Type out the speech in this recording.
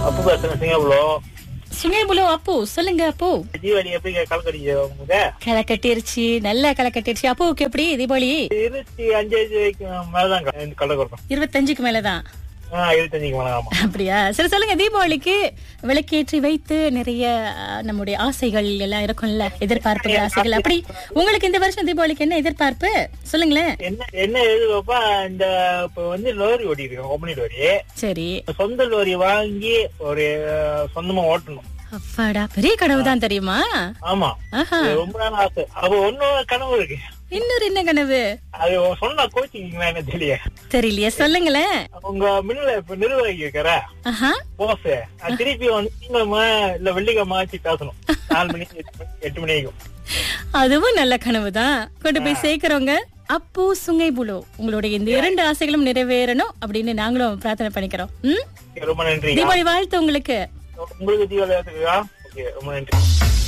அப்பு பேசுறேன் சிங்கப்பூர் சுங்கேபுலோ அப்போ சொல்லுங்க அப்போ தீபாவளி எப்படி கலக்கடிச்சு உங்களுக்கு களை கட்டிருச்சு நல்லா களை கட்டிருச்சு அப்புவுக்கு எப்படி தீபாவளி இருபத்தி அஞ்சாயிரத்தி மேலதான் கடை கொடுக்கும் இருபத்தஞ்சுக்கு மேலதான் ஆ இருபத்தஞ்சுக்கு மேல ஆமா அப்படியா சரி சொல்லுங்க தீபாவளிக்கு விளக்கேற்றி வைத்து நிறைய அஹ், நம்முடைய ஆசைகள் எல்லாம் இருக்கும்ல எதிர்பார்ப்புகள் ஆசைகள் அப்படி உங்களுக்கு இந்த வருஷம் தீபாவளிக்கு என்ன எதிர்பார்ப்பு சொல்லுங்களேன் என்ன என்ன எதுவாப்பா இந்த இப்ப வந்து லோரி ஓட்டிட்டு இருக்கோம் கம்பெனி லோரி சரி சொந்த லோரி வாங்கி ஒரு அஹ், சொந்தமா ஓட்டணும் அப்பாடா பெரிய கனவு தான் தெரியுமா ஆமா ஆஹா இது ரொம்ப நாள் ஆசை அப்ப ஒன்னும் கனவு இருக்கு இன்னொரு என்ன கனவு அது சொன்னா கோச்சிங்களா என்ன தெரியல தெரியலையே சொல்லுங்களேன் உங்க மின்னில இப்ப நிர்வாகி இருக்கிற ஆஹா போஸ் அது திருப்பி வந்து திங்கமா இல்ல வெள்ளிக்கிழமை ஆச்சு பேசணும் நாலு மணிக்கு எட்டு மணி- எட்டு மணி ஆகும் அதுவும் நல்ல கனவு தான் கொண்டு போய் சேர்க்கிறவங்க அப்போ சுங்கை புலு உங்களுடைய இந்த இரண்டு ஆசைகளும் நிறைவேறணும் அப்படின்னு நாங்களும் பிரார்த்தனை பண்ணிக்கிறோம் ம்? ரொம்ப நன்றி தீபாவளி வாழ்த்து உங்களுக்கு உங்களுக்கு தீபாவளி வாழ்த்துக்களா? ஓகே ரொம்ப நன்றி